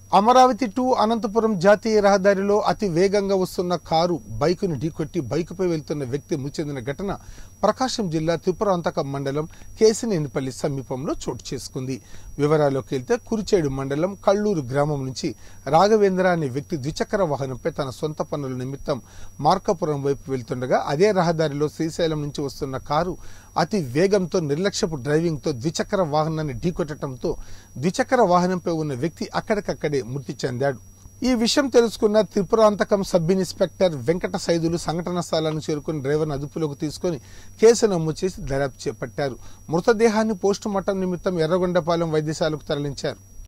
Amaravati to Anantapuram జాతీయ రహదారిలో అతి వేగంగా వస్తున్న కారు బైకును ఢీకొట్టి బైకుపై వెళ్తున్న వ్యక్తి మృతి చెందిన ఘటన ప్రకాశం జిల్లా త్రిపురాంతకం మండలం కేసినేనిపల్లి సమీపంలో చోటు చేసుకుంది వివరాల్లోకి వెళ్తే కురిచేడు మండలం కళ్ళూరు గ్రామం నుంచి రాఘవేంద్ర అనే వ్యక్తి ద్విచక్ర వాహనంపై తన సొంత పనుల నిమిత్తం మార్కాపురం వైపు వెళ్తుండగా అదే రహదారిలో శ్రీశైలం నుంచి వస్తున్న కారు అతి వేగంతో నిర్లక్ష్యపు డ్రైవింగ్తో ద్విచక్ర వాహనాన్ని ఢీకొట్టడంతో ద్విచక్ర వాహనంపై ఉన్న వ్యక్తి అక్కడికక్కడే మృతి చెందాడు ఈ విషయం తెలుసుకున్న త్రిపురాంతకం సబ్ ఇన్స్పెక్టర్ వెంకట సైదులు సంఘటన స్థలానికి చేరుకుని డ్రైవర్ను అదుపులోకి తీసుకొని కేసు నమోదు చేసి దర్యాప్తు చేపట్టారు మృతదేహాన్ని పోస్టుమార్టం నిమిత్తం ఎర్రగొండపాలెం వైద్యశాలకు తరలించారు